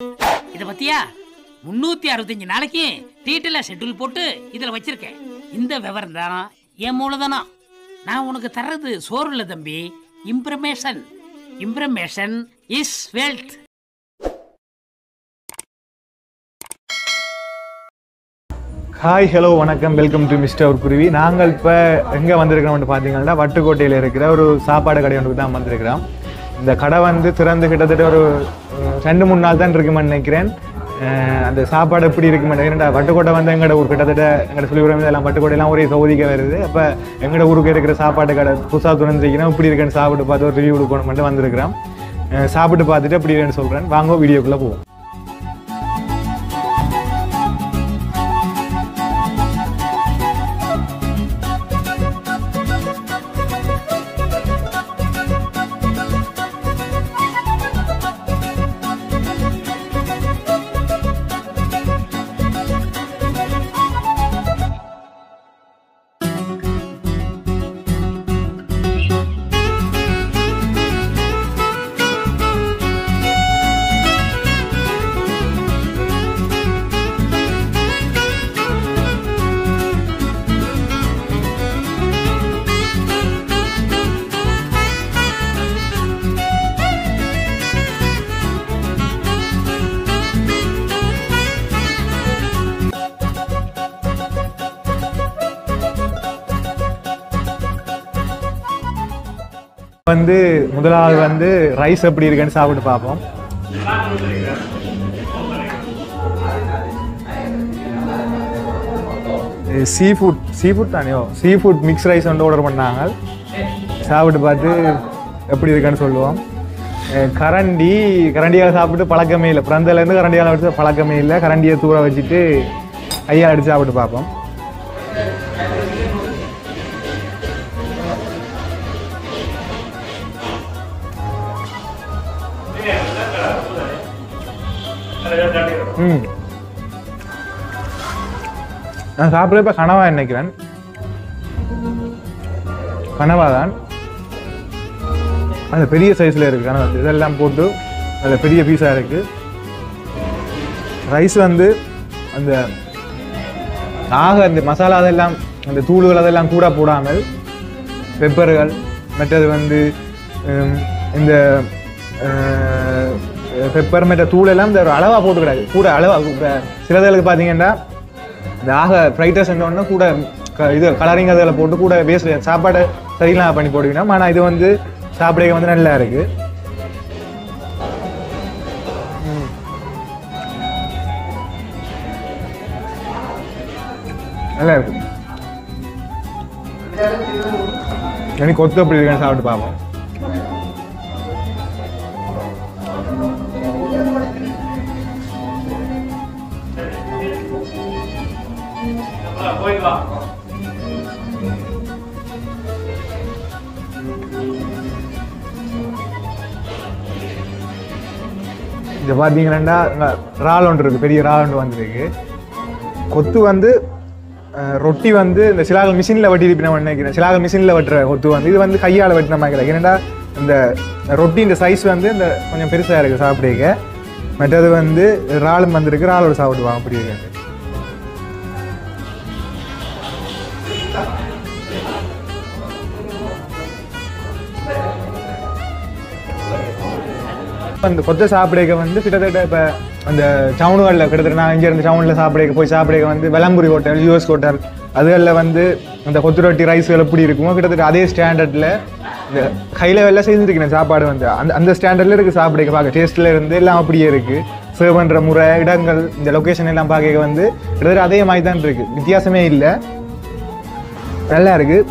இத பத்தியா முன்னூத்தி அறுபத்தஞ்சு நாளைக்கு டீட்டெயிலா ஷெட்யூல் போட்டு இதுல வச்சிருக்கேன் இந்த விவரம் தான் என் மூலதனம் நான் உனக்கு தர்றது சோறு இல்ல தம்பி information information is wealth hi hello வணக்கம் வெல்கம் டு மிஸ்டர் ஒரு குருவி நாங்கள் இப்போ எங்கே வந்திருக்கிறோம்னு பார்த்தீங்கன்னா வட்டுக்கோட்டையில் இருக்கிற ஒரு சாப்பாடு கடை ஒன்றுக்கு தான் வந்திருக்கிறோம் இந்த கடை வந்து திறந்து கிட்டத்தட்ட ஒரு அஹ், ரெண்டு மூணு நாள் தான் இருக்குமென்னு நினைக்கிறேன் அஹ், அந்த சாப்பாடு எப்படி இருக்குமென்னு நினைக்கிறேன் வட்டுக்கோட்டை வந்து எங்களோட ஊர் கிட்டத்தட்ட எங்களோட சொல்லிவிடுறது எல்லாம் வட்டுக்கோட்டையெல்லாம் ஒரே சௌதிக்க வருது அப்போ எங்களோட ஊருக்கு இருக்கிற சாப்பாடு கடை புதுசாக திறந்துருக்கிறோம் இப்படி இருக்குன்னு சாப்பிட்டு பார்த்து ஒரு ரிவ்யூ கொடுக்கணும்னு வந்திருக்கிறோம் அஹ், சாப்பிட்டு பார்த்துட்டு அப்படி இருக்குன்னு சொல்கிறேன் வாங்க வீடியோக்குள்ளே போவோம் வந்து முதலாவது வந்து ரைஸ் எப்படி இருக்குன்னு சாப்பிட்டு பார்ப்போம் சீ ஃபுட் சீ ஃபுட் தானேயோ சீ ஃபுட் மிக்ஸ் ரைஸ் வந்து ஆர்டர் பண்ணாங்க சாப்பிட்டு பார்த்து எப்படி இருக்குன்னு சொல்லுவோம் அஹ் கரண்டி கரண்டியால் சாப்பிட்டு பழக்கமே இல்லை பிறந்தலேருந்து கரண்டியால் அடிச்சு பழக்கமே இல்லை கரண்டியை தூர வச்சுட்டு கையால் அடித்து சாப்பிட்டு பார்ப்போம் ம் நான் சாப்பிட்றப்ப கனவா நினைக்கிறேன் கனவா தான் அந்த பெரிய சைஸில் இருக்குது கனவா இதெல்லாம் போட்டு அதில் பெரிய பீஸாக இருக்குது ரைஸ் வந்து அந்த ஆக அந்த மசாலா அதெல்லாம் அந்த தூள்கள் அதெல்லாம் கூட போடாமல் பெப்பர்கள் மற்றது வந்து ஹம், இந்த பெப்பர் மற்ற தூள் எல்லாம் இந்த ஒரு அளவாக போட்டுக்கூடாது கூட அளவா இப்ப சிலதுகளுக்கு பார்த்தீங்கன்னா இந்த ஆக ஃப்ரைட் ரைஸ் ஒன்று கூட க- இது கலரிங் அதில் போட்டு கூட வேஸ்ட் சாப்பாடை சரியில்லாம பண்ணி போடுவீங்க ஆனால் இது வந்து சாப்பிட வந்து நல்லா இருக்கு ம். நல்லா இருக்கு எனக்கு கொத்து அப்படி இருக்குன்னு சாப்பிட்டு பார்ப்போம் இது பார்த்தீங்கன்னா இங்க இறால் ஒன்று இருக்குது பெரிய இறால் ஒன்று வந்திருக்கு கொத்து வந்து அஹ், ரொட்டி வந்து இந்த சிலாக மிஷினில் வெட்டி இருப்பின நினைக்கிறேன் சிலாக மிஷினில் வெட்டுற கொத்து வந்து இது வந்து கையால் வெட்டின மாதிரி கிடையாது ஏன்னா இந்த ரொட்டி இந்த சைஸ் வந்து இந்த கொஞ்சம் பெருசாக இருக்குது சாப்பிடுங்க மற்றது வந்து இறாலும் வந்திருக்கு இறாலோட சாப்பிடுவாங்க அப்படி இருக்கு அந்த கொத்த சாப்பிடக்க வந்து கிட்டத்தட்ட இப்போ அந்த டவுனுகளில் கிட்டத்தட்ட நான் இங்கே இருந்து டவுனில் சாப்பிடக்க போய் சாப்பிடக்க வந்து வெளம்புரி ஹோட்டல் யூஎஸ் ஹோட்டல் அதுகளில் வந்து அந்த கொத்து ரொட்டி ரைஸ்கள் எப்படி இருக்குமோ கிட்டத்தட்ட அதே ஸ்டாண்டர்டில் இந்த ஹை லெவலில் செஞ்சுருக்கிறேன் சாப்பாடு வந்து அந்த அந்த ஸ்டாண்டர்டில் இருக்குது சாப்பிடக்க பார்க்க டேஸ்ட்டில் இருந்து எல்லாம் அப்படியே இருக்குது சர்வ் பண்ணுற முறை இடங்கள் இந்த லொக்கேஷன் எல்லாம் பார்க்க வந்து கிட்டத்தட்ட அதே மாதிரி தான் இருக்குது வித்தியாசமே இல்லை நல்லா இருக்குது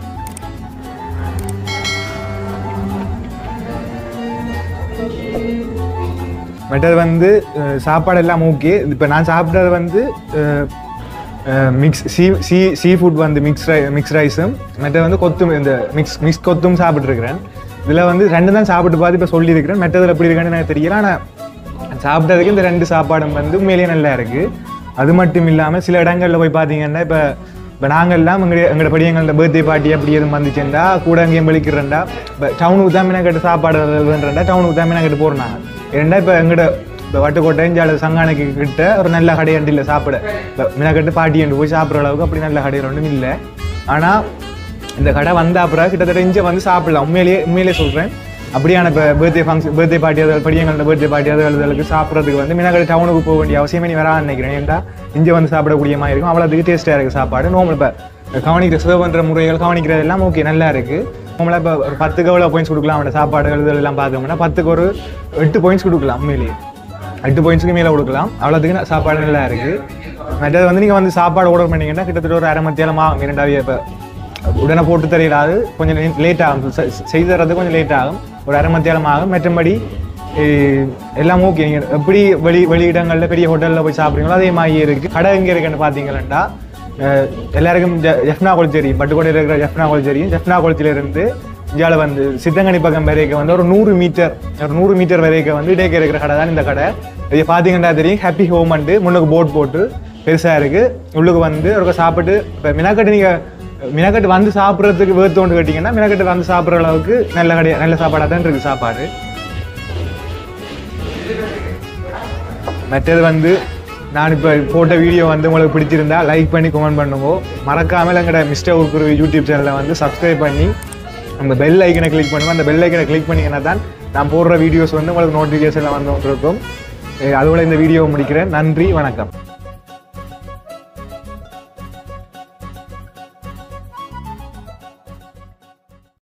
மற்றது வந்து அஹ், சாப்பாடு எல்லாம் ஓகே இப்போ நான் சாப்பிட்டது வந்து mix sea sea sea food வந்து மிக்ஸ் ரை மிக்ஸ் ரைஸும் மற்றது வந்து கொத்தும் இந்த மிக்ஸ் மிக்ஸ் கொத்தும் சாப்பிட்ருக்கிறேன் இதில் வந்து ரெண்டு தான் சாப்பிட்டு பார்த்து இப்போ சொல்லியிருக்கிறேன் மற்றதில் எப்படி இருக்குன்னு எனக்கு தெரியல ஆனால் சாப்பிட்டதுக்கு இந்த ரெண்டு சாப்பாடும் வந்து உண்மையிலேயே நல்லா இருக்குது அது மட்டும் இல்லாமல் சில இடங்களில் போய் பார்த்தீங்கன்னா இப்போ இப்போ நாங்கள்லாம் எங்களுடைய எங்களோட படியங்களோட பர்த்டே பார்ட்டி அப்படி எதுவும் வந்துச்சுண்டா கூட அங்கேயும் வெளிக்கிறேன்டா இப்போ டவுனுக்கு தான் கட்டு சாப்பாடு வேண்டா டவுனுக்கு தான் கட்டு போடுறாங்க ஏன்னா இப்போ எங்களோட இப்போ வட்டுக்கோட்டை இஞ்சால சங்கானைக்கு கிட்ட ஒரு நல்ல கடை அண்டு இல்லை சாப்பிட இப்போ மினக்கட்டு பாட்டி அண்டு போய் சாப்பிட்ற அளவுக்கு அப்படி நல்ல கடை ஒன்றும் இல்லை ஆனால் இந்த கடை வந்த அப்புறம் கிட்டத்தட்ட இங்கே வந்து சாப்பிடலாம் உண்மையிலேயே உண்மையிலேயே சொல்கிறேன் அப்படியான இப்போ பர்த்டே ஃபங்க்ஷன் பர்த்டே பார்ட்டி அது படியங்களோட பர்த்டே பார்ட்டி அது அதுகளுக்கு சாப்பிட்றதுக்கு வந்து மினக்கடை டவுனுக்கு போக வேண்டிய அவசியமே நீ வரான்னு நினைக்கிறேன் ஏன்டா இங்கே வந்து சாப்பிடக்கூடிய மாதிரி இருக்கும் அவ்வளோத்துக்கு டேஸ்ட்டாக இருக்குது சாப்பாடு நோம்பல் இப்போ கவனிக்கிற சர்வ் பண்ணுற முறைகள் கவனிக்கிறது எல்லாம் ஓகே நல்லா இருக்குது நம்மள இப்போ ஒரு பத்துக்கு எவ்வளோ பாயிண்ட்ஸ் கொடுக்கலாம் அவனோட சாப்பாடுகள் இதெல்லாம் பார்த்தோம்னா பத்துக்கு ஒரு எட்டு பாயிண்ட்ஸ் கொடுக்கலாம் உண்மையிலேயே எட்டு பாயிண்ட்ஸுக்கு மேலே கொடுக்கலாம் அவ்வளோத்துக்கு ந- சாப்பாடு நல்லா இருக்குது மற்றது வந்து நீங்கள் வந்து சாப்பாடு ஆர்டர் பண்ணீங்கன்னா கிட்டத்தட்ட ஒரு அரை மத்தியாலம் ஆகும் இரண்டாவது இப்போ உடனே போட்டு தெரியலாது கொஞ்சம் லேட் ஆகும் செ- செ- செய்து தர்றது கொஞ்சம் லேட் ஆகும் ஒரு அரை மத்தியாலம் ஆகும் மற்றபடி eh, எல்லாம் ஓகே நீங்கள் எப்படி வெளி வெளியிடங்களில் பெரிய ஹோட்டலில் போய் சாப்பிட்றீங்களோ அதே மாதிரி இருக்குது கடை எங்கே இருக்குன்னு பார்த்தீங்கன்னா அஹ், எல்லாருக்கும் ஜ- ஜெஃப்னா கொளிச்சேரி பட்டுக்கோட்டையில் இருக்கிற ஜெஃப்னா கொளிச்சேரியும் ஜெஃப்னா கொளிச்சியிலிருந்து இந்தியாவில் வந்து சித்தங்கனி பக்கம் வரைக்கும் வந்து ஒரு நூறு மீட்டர் ஒரு நூறு மீட்டர் வரைக்கும் வந்து இடையே இருக்கிற கடை தான் இந்த கடை இது பார்த்தீங்கன்னா தெரியும் ஹாப்பி ஹோம் அண்டு முன்னுக்கு போட் போட்டு பெருசாக இருக்குது உள்ளுக்கு வந்து ஒரு சாப்பிட்டு இப்போ மினாக்கட்டு நீங்கள் மினக்கட்டு வந்து சாப்பிட்றதுக்கு வேர்த்தோண்டு கேட்டிங்கன்னா மினக்கட்டு வந்து சாப்பிட்ற அளவுக்கு நல்ல கடை நல்ல சாப்பாடாக தான் இருக்குது சாப்பாடு மற்றது வந்து நான் இப்போ போட்ட வீடியோ வந்து உங்களுக்கு பிடிச்சிருந்தா லைக் பண்ணி கமெண்ட் பண்ணுங்க மறக்காமல் எங்களோட மிஸ்டர் உருக்குரு யூடியூப் சேனலை வந்து சப்ஸ்கிரைப் பண்ணி அந்த பெல் ஐக்கனை கிளிக் பண்ணுங்க அந்த பெல் ஐக்கனை கிளிக் பண்ணிங்கன்னா தான் நான் போடுற வீடியோஸ் வந்து உங்களுக்கு நோட்டிஃபிகேஷனில் வந்து இருக்கும் அதோட இந்த வீடியோவை முடிக்கிறேன் நன்றி வணக்கம்